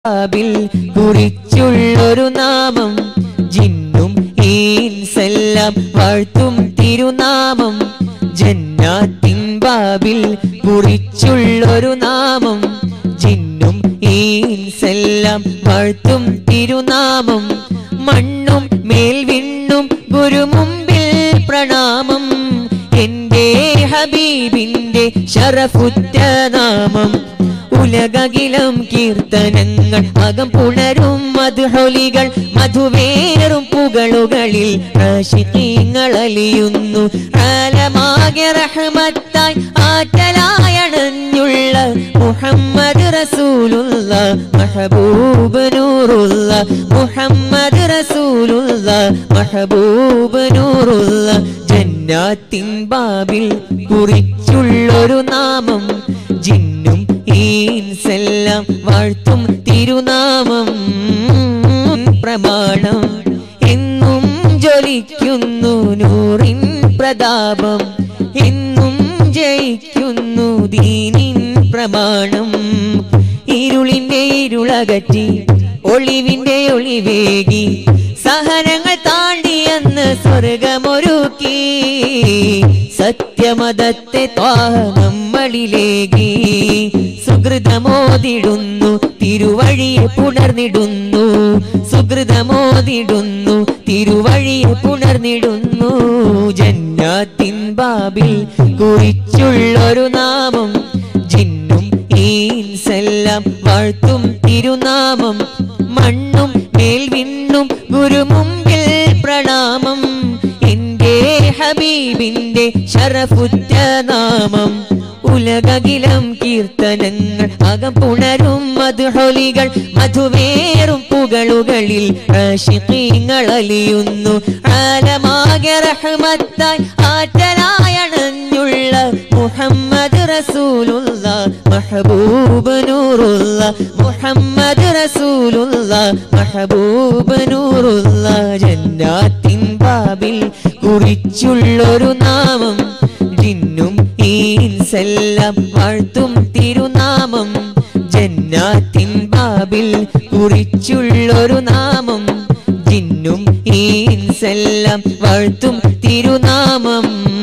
ബാബിൽ കുറിച്ചുള്ളൊരു നാമം ജിന്നും ഈൻസെല്ലാം വാഴ്ത്തും തിരുനാമം ജന്നാത്തിൻ ബാബിൽ കുറിച്ചുള്ളൊരു നാമം ജിന്നും ഈൻസെല്ലാം വാഴ്ത്തും തിരുനാമം മണ്ണും മേൽവിണ്ണും ഗുരുമുമ്പിൽ പ്രണാമം എന്റെ ഹബീബിന്റെ ശറഫുറ്റ നാമം ഉലകകിലം കീർത്തനങ്ങൾ അകം പുണരും മധുഹൊലികൾ മധുവേറും പുകളുകളിൽ ആശിക്കീങ്ങൾ അലിയുന്നു ആലമാകെ റഹ്മത്തായി ആറ്റലായണഞ്ഞുള്ള മുഹമ്മദ് റസൂലുള്ള മഹബൂബ് നൂറുള്ള മുഹമ്മദ് റസൂലുള്ള മഹബൂബ് നൂറുള്ള ജന്നാത്തിൻ ബാബിൽ കുറിച്ചുള്ളൊരു നാമം ജിന്നും ഈൻസെല്ലാം വാഴ്ത്തും തിരുനാമം പ്രമാണം എന്നും ജ്വലിക്കുന്നു നൂറിൻ പ്രതാപം എന്നും ജയിക്കുന്നു ദീനിൻ പ്രമാണം ഇരുളിന്റെ ഇരുളകറ്റി ഒളിവിന്റെ ഒളിവേകി സഹനങ്ങൾ താണ്ടിയെന്ന് സ്വർഗമൊരുക്കി സത്യമതത്തെ ത്വാഹ നമ്മളിലേകി സുഹൃതമോതിടുന്നു തിരുവഴിയെ പുണർന്നിടുന്നു സുഹൃതമോതിടുന്നു തിരുവഴിയെ പുണർന്നിടുന്നു ജന്നാത്തിൻ ബാബിൽ കുറിച്ചുള്ളൊരു നാമം ജിന്നും ഈൻസെല്ലാം വാഴ്ത്തും തിരുനാമം മണ്ണും മേൽവിണ്ണും ഗുരുമുമ്പിൽ പ്രണാമം എന്റെ ഹബീബിന്റെ ശറഫുറ്റ നാമം ഉലകകിലം കീർത്തനങ്ങൾ അകം പുണരും മധുഹൊലികൾ മധുവേറും പുകളുകളിൽ ആശിഖീങ്ങൾ അലിയുന്നു ആലമാകെ റഹ്മത്തായി ആറ്റലായണഞ്ഞുള്ള മുഹമ്മദ് റസൂലുള്ള മഹബൂബ് നൂറുള്ള മുഹമ്മദ് റസൂലുള്ള മഹബൂബ് നൂറുള്ള ജന്നാത്തിൻ ബാബിൽ കുറിച്ചുള്ളൊരു നാമം ജിന്നും ഈൻസെല്ലാം വാഴ്ത്തും തിരുനാമം ജന്നാത്തിൻ ബാബിൽ കുറിച്ചുള്ളൊരു നാമം ജിന്നും ഈൻസെല്ലാം വാഴ്ത്തും തിരുനാമം